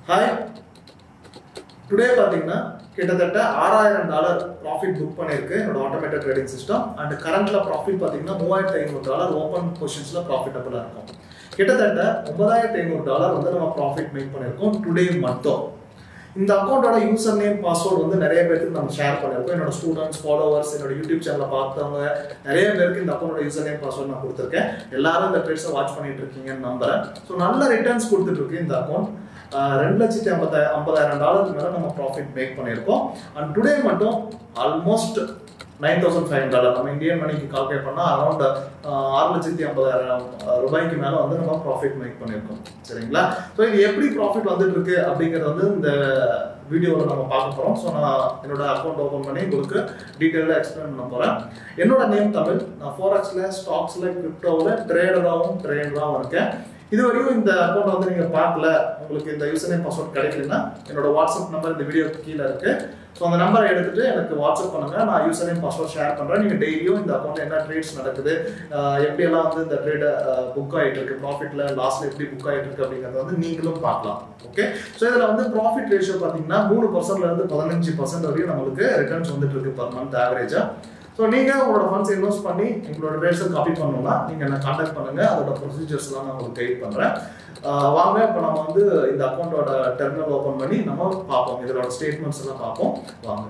hi today பார்த்தீங்கன்னா கிட்டத்தட்ட ஆறாயிரம் டாலர் ப்ராஃபிட் புக் பண்ணியிருக்கு என்னோட ஆட்டோமேட்டட் ட்ரேடிங் சிஸ்டம் அண்ட் கரண்ட்ல ப்ராஃபிட் பார்த்தீங்கன்னா மூவாயிரத்தி ஐநூறு டாலர் ஓப்பன் பொசிஷன்ஸில் ப்ராஃபிட்டபுளாக இருக்கும் கிட்டத்தட்ட ஒன்பதாயிரத்தி ஐநூறு டாலர் வந்து நம்ம ப்ராஃபிட் மேக் பண்ணியிருக்கோம் டுடே மட்டும் இந்த அக்கௌண்ட்டோட யூசர் நேம் பாஸ்வேர்டு வந்து நிறைய பேருக்கு நம்ம ஷேர் பண்ணியிருக்கோம் என்னோட ஸ்டூடெண்ட்ஸ் ஃபாலோவர்ஸ் என்னோட யூடியூப் சேனலை பார்த்தவங்க நிறைய பேருக்கு இந்த அக்கௌண்டோட யூசர் நேம் பாஸ்வேர்டு நான் கொடுத்துருக்கேன் எல்லாரும் இந்த ட்ரேட்ஸை வாட்ச் பண்ணிட்டு இருக்கீங்கன்னு நம்புறேன் ஸோ நல்ல ரிட்டர்ன்ஸ் கொடுத்துட்டு இருக்கு இந்த அக்கௌண்ட் ரெண்டு லட்சத்தி ஐம்பதாயிரம் ஐம்பதாயிரம் டாலருக்கு மேலே நம்ம ப்ராஃபிட் மேக் பண்ணியிருக்கோம் அண்ட் டுடே மட்டும் almost nine thousand five dollar நம்ம இந்தியன் மணிக்கு கால்குலேட் பண்ணால் அரௌண்ட் ஆறு லட்சத்தி ஐம்பதாயிரம் ரூபாய்க்கு மேலே வந்து நம்ம ப்ராஃபிட் மேக் பண்ணியிருக்கோம் சரிங்களா ஸோ இது எப்படி ப்ராஃபிட் வந்துட்டு இருக்கு அப்படிங்கிறது வந்து இந்த வீடியோவில் நம்ம பார்க்க போகிறோம் ஸோ நான் என்னோட அக்கௌண்ட் ஓப்பன் பண்ணி உங்களுக்கு டீட்டெயிலாக எக்ஸ்பிளைன் பண்ண போகிறேன் என்னோட நேம் தமிழ் நான் ஃபோரக்ஸில் ஸ்டாக்ஸில் கிரிப்டோவில் ட்ரேடராகவும் ட்ரேடராகவும் இருக்கேன் இது வரையும் இந்த அக்கௌண்ட் வந்து நீங்க பார்க்கல உங்களுக்கு இந்த யூசர் நேம் பாஸ்வேர்ட் கிடைக்கலன்னா என்னோட வாட்ஸ்அப் நம்பர் இந்த வீடியோ கீழே இருக்கு ஸோ அந்த நம்பரை எடுத்துட்டு எனக்கு வாட்ஸ்அப் பண்ணுங்க நான் யூசர் நேம் பாஸ்வேர்ட் ஷேர் பண்றேன் நீங்க டெய்லியும் இந்த அக்கௌண்ட்ல என்ன ட்ரேட்ஸ் நடக்குது ஆஹ் எப்படியெல்லாம் வந்து இந்த ட்ரேட் புக் ஆயிட்டு இருக்கு ப்ராஃபிட்ல லாஸ்ட்ல எப்படி புக் ஆயிட்டு இருக்கு அப்படிங்கறத வந்து நீங்களும் பார்க்கலாம் ஓகே ஸோ இதுல வந்து ப்ராஃபிட் ரேஷியோ பாத்தீங்கன்னா மூணு பர்சன்ட்ல இருந்து பதினஞ்சு பர்சன்ட் வரையும் நம்மளுக்கு ரிட்டர்ன்ஸ் வந்துட்டு இருக்கு பர் மந்த் ஆவரேஜா ஸோ நீங்கள் உங்களோட ஃபண்ட்ஸ் இன்வெஸ்ட் பண்ணி எங்களோட ரேட்ஸை காப்பி பண்ணணும்னா நீங்கள் என்ன காண்டாக்ட் பண்ணுங்கள் அதோட ப்ரொசீஜர்ஸ்லாம் நான் உங்களுக்கு கைட் பண்ணுறேன் வாங்க இப்போ நம்ம வந்து இந்த அக்கௌண்ட்டோட டெர்மினல் ஓப்பன் பண்ணி நம்ம பார்ப்போம் இதோட ஸ்டேட்மெண்ட்ஸ் எல்லாம் பார்ப்போம் வாங்க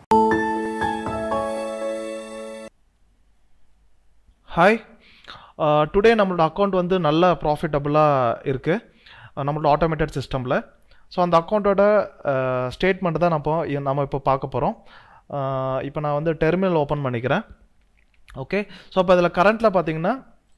ஹாய் டுடே நம்மளோட அக்கௌண்ட் வந்து நல்ல ப்ராஃபிட்டபுளாக இருக்குது நம்மளோட ஆட்டோமேட்டட் சிஸ்டமில் ஸோ அந்த அக்கௌண்ட்டோட ஸ்டேட்மெண்ட் தான் நம்ம நம்ம இப்போ பார்க்க போகிறோம் இப்போ நான் வந்து டெர்மினல் ஓப்பன் பண்ணிக்கிறேன் ஓகே ஸோ இப்போ இதில் கரண்ட்டில் பார்த்தீங்கன்னா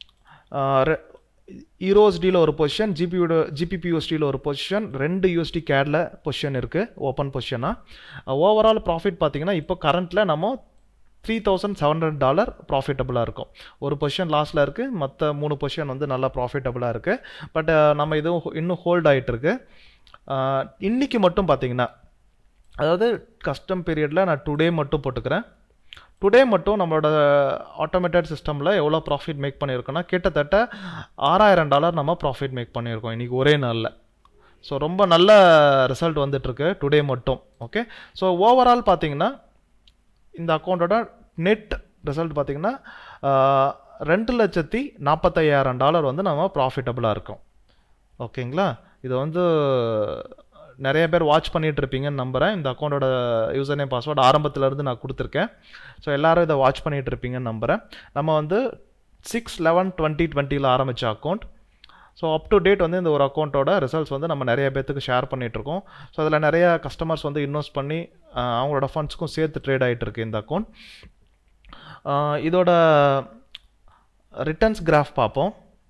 யூரோஸ்டியில் ஒரு பொசிஷன் ஜிபியோட ஜிபிபியூஎஸ்டியில் ஒரு பொசிஷன் ரெண்டு யூஎஸ்டி கேடில் பொசிஷன் இருக்குது ஓப்பன் பொசிஷனாக ஓவரால் ப்ராஃபிட் பார்த்தீங்கன்னா இப்போ கரண்ட்டில் நம்ம three thousand seven hundred dollar ப்ராஃபிட்டபுளாக இருக்கும் ஒரு பொசிஷன் லாஸில் இருக்குது மற்ற மூணு பொசிஷன் வந்து நல்லா ப்ராஃபிட்டபுளாக இருக்குது பட் நம்ம இதுவும் இன்னும் ஹோல்ட் ஆகிட்டுருக்கு இன்றைக்கி மட்டும் பார்த்தீங்கன்னா அதாவது கஸ்டம் பீரியடில் நான் டுடே மட்டும் போட்டுக்கிறேன் டுடே மட்டும் நம்மளோட ஆட்டோமேட்டட் சிஸ்டமில் எவ்வளோ ப்ராஃபிட் மேக் பண்ணியிருக்கோன்னா கிட்டத்தட்ட ஆறாயிரம் டாலர் நம்ம ப்ராஃபிட் மேக் பண்ணியிருக்கோம் இன்றைக்கி ஒரே நாளில் ஸோ ரொம்ப நல்ல ரிசல்ட் வந்துட்டுருக்கு டுடே மட்டும் ஓகே ஸோ ஓவரால் பார்த்தீங்கன்னா இந்த அக்கௌண்ட்டோட நெட் ரிசல்ட் பார்த்தீங்கன்னா ரெண்டு லட்சத்தி நாற்பத்தையாயிரம் டாலர் வந்து நம்ம ப்ராஃபிட்டபுளாக இருக்கோம் ஓகேங்களா இது வந்து நிறைய பேர் வாட்ச் பண்ணிட்டு இருப்பீங்கன்னு நம்புகிறேன் இந்த அக்கௌண்ட்டோட யூசர் நேம் பாஸ்வேர்டு ஆரம்பத்துலேருந்து நான் கொடுத்துருக்கேன் ஸோ எல்லோரும் இதை வாட்ச் பண்ணிட்டு இருப்பீங்கன்னு நம்புகிறேன் நம்ம வந்து சிக்ஸ் லெவன் டுவெண்ட்டி டுவெண்ட்டியில் ஆரம்பித்த account so up to date வந்து இந்த ஒரு அக்கௌண்ட்டோட ரிசல்ட்ஸ் வந்து நம்ம நிறைய பேத்துக்கு ஷேர் பண்ணிகிட்ருக்கோம் ஸோ அதில் நிறைய கஸ்டமர்ஸ் வந்து இன்வெஸ்ட் பண்ணி அவங்களோட ஃபண்ட்ஸ்க்கும் சேர்த்து ட்ரேட் ஆகிட்டு இருக்கு இந்த அக்கௌண்ட் இதோட ரிட்டர்ன்ஸ் கிராஃப் பார்ப்போம்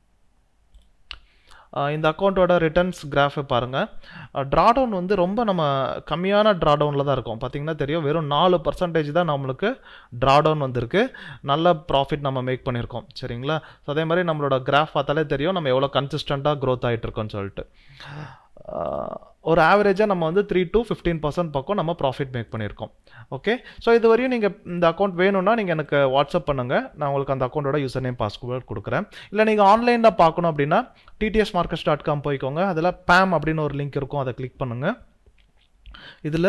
இந்த அக்கௌண்ட்டோட ரிட்டர்ன்ஸ் கிராஃபை பாருங்கள் ட்ராடவுன் வந்து ரொம்ப நம்ம கம்மியான ட்ராடவுனில் தான் இருக்கும் பார்த்திங்கன்னா தெரியும் வெறும் நாலு பர்சன்டேஜ் தான் நம்மளுக்கு ட்ராடவுன் வந்திருக்கு நல்ல ப்ராஃபிட் நம்ம மேக் பண்ணியிருக்கோம் சரிங்களா ஸோ அதே மாதிரி நம்மளோட கிராஃப் பார்த்தாலே தெரியும் நம்ம எவ்வளோ கன்சிஸ்டண்ட்டாக க்ரோத் ஆகிட்டு இருக்கோம்னு சொல்லிட்டு ஒரு ஆவரேஜாக நம்ம வந்து த்ரீ டு ஃபிஃப்டீன் பர்சன்ட் பக்கம் நம்ம ப்ராஃபிட் மேக் பண்ணியிருக்கோம் ஓகே ஸோ இது வரையும் நீங்கள் இந்த அக்கௌண்ட் வேணும்னா நீங்கள் எனக்கு வாட்ஸ்அப் பண்ணுங்கள் நான் உங்களுக்கு அந்த அக்கௌண்ட்டோட யூசர் நேம் பாஸ்வேர்ட் கொடுக்குறேன் இல்லை நீங்கள் ஆன்லைனில் பார்க்கணும் அப்படின்னா டிடிஎஸ் மார்க்கெட்ஸ் டாட் காம் போய்க்கோங்க அதில் பேம் அப்படின்னு ஒரு லிங்க் இருக்கும் அதை கிளிக் பண்ணுங்கள் இதில்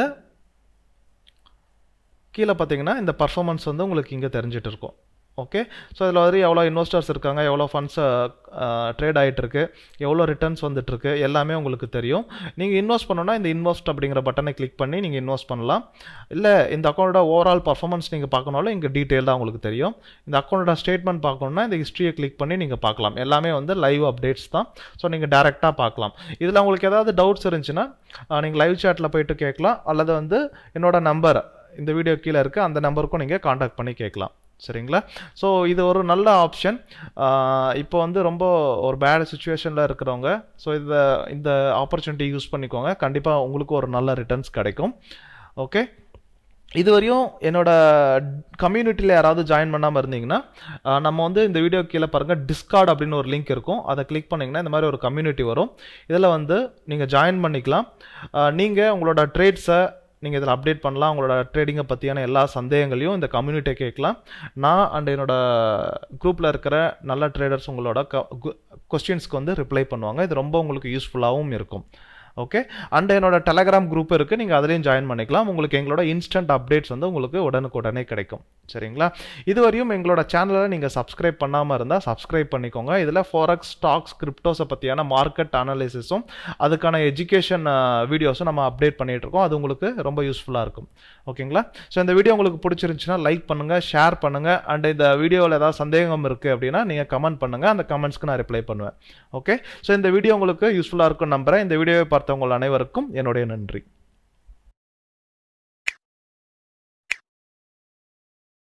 கீழே பார்த்தீங்கன்னா இந்த பர்ஃபார்மன்ஸ் வந்து உங்களுக்கு இங்கே தெரிஞ்சிட்டு இருக்கும் ஓகே ஸோ இதில் வந்து எவ்வளோ இன்வெஸ்டர்ஸ் இருக்காங்க எவ்வளோ ஃபண்ட்ஸ் ட்ரேட் ஆகிட்டுருக்கு எவ்வளோ ரிட்டர்ன்ஸ் வந்துட்டுருக்கு எல்லாமே உங்களுக்கு தெரியும் நீங்கள் இன்வெஸ்ட் பண்ணணும்னா இந்த இன்வெஸ்ட் அப்படிங்கிற பட்டனை கிளிக் பண்ணி நீங்கள் இன்வெஸ்ட் பண்ணலாம் இல்லை இந்த அக்கௌண்ட்டோட ஓவரால் பர்ஃபார்மன்ஸ் நீங்கள் பார்க்கணும்னாலும் இங்கே டீட்டெயிலாக உங்களுக்கு தெரியும் இந்த அக்கௌண்ட்டோட ஸ்டேட்மெண்ட் பார்க்கணுன்னா இந்த ஹிஸ்ட்ரியை கிளிக் பண்ணி நீங்கள் பார்க்கலாம் எல்லாமே வந்து லைவ் அப்டேட்ஸ் தான் ஸோ நீங்கள் டேரெக்டாக பார்க்கலாம் இதில் உங்களுக்கு ஏதாவது டவுட்ஸ் இருந்துச்சுன்னா நீங்கள் லைவ் சேட்டில் போயிட்டு கேட்கலாம் அல்லது வந்து என்னோட நம்பர் இந்த வீடியோ கீழே இருக்குது அந்த நம்பருக்கும் நீங்கள் காண்டாக்ட் பண்ணி கேட்கலாம் சரிங்களா ஸோ இது ஒரு நல்ல ஆப்ஷன் இப்போ வந்து ரொம்ப ஒரு பேட் சுச்சுவேஷனில் இருக்கிறவங்க ஸோ இந்த இந்த ஆப்பர்ச்சுனிட்டி யூஸ் பண்ணிக்கோங்க கண்டிப்பாக உங்களுக்கு ஒரு நல்ல ரிட்டர்ன்ஸ் கிடைக்கும் ஓகே இது வரையும் என்னோட கம்யூனிட்டியில் யாராவது ஜாயின் பண்ணாமல் இருந்தீங்கன்னா நம்ம வந்து இந்த வீடியோ கீழே பாருங்கள் டிஸ்கார்ட் அப்படின்னு ஒரு லிங்க் இருக்கும் அதை கிளிக் பண்ணிங்கன்னா இந்த மாதிரி ஒரு கம்யூனிட்டி வரும் இதில் வந்து நீங்கள் ஜாயின் பண்ணிக்கலாம் நீங்கள் உங்களோட ட்ரேட்ஸை நீங்கள் இதில் அப்டேட் பண்ணலாம் உங்களோட ட்ரேடிங்கை பற்றியான எல்லா சந்தேகங்களையும் இந்த கம்யூனிட்டியை கேட்கலாம் நான் அண்ட் என்னோட குரூப்பில் இருக்கிற நல்ல ட்ரேடர்ஸ் உங்களோட கொஸ்டின்ஸ்க்கு வந்து ரிப்ளை பண்ணுவாங்க இது ரொம்ப உங்களுக்கு யூஸ்ஃபுல்லாகவும் இருக்கும் ஓகே அண்ட் என்னோட டெலகிராம் குரூப் இருக்குது நீங்கள் அதுலேயும் ஜாயின் பண்ணிக்கலாம் உங்களுக்கு எங்களோட இன்ஸ்டன்ட் அப்டேட்ஸ் வந்து உங்களுக்கு உடனுக்குடனே கிடைக்கும் சரிங்களா இதுவரையும் எங்களோட சேனலை நீங்கள் சப்ஸ்கிரைப் பண்ணாமல் இருந்தால் சப்ஸ்கிரைப் பண்ணிக்கோங்க இதில் ஃபாரக்ஸ் ஸ்டாக்ஸ் கிரிப்டோஸை பற்றியான மார்க்கெட் அனாலிசிஸும் அதுக்கான எஜுகேஷன் வீடியோஸும் நம்ம அப்டேட் பண்ணிட்டு இருக்கோம் அது உங்களுக்கு ரொம்ப யூஸ்ஃபுல்லாக இருக்கும் ஓகேங்களா ஸோ இந்த வீடியோ உங்களுக்கு பிடிச்சிருந்துச்சுன்னா லைக் பண்ணுங்கள் ஷேர் பண்ணுங்கள் அண்ட் இந்த வீடியோவில் ஏதாவது சந்தேகம் இருக்குது அப்படின்னா நீங்கள் கமெண்ட் பண்ணுங்கள் அந்த கமெண்ட்ஸ்க்கு நான் ரிப்ளை பண்ணுவேன் ஓகே ஸோ இந்த வீடியோ உங்களுக்கு யூஸ்ஃபுல்லாக இருக்கும் நம்புறேன் இந்த வீடியோவை பார்த்தவங்க அனைவருக்கும் என்னுடைய நன்றி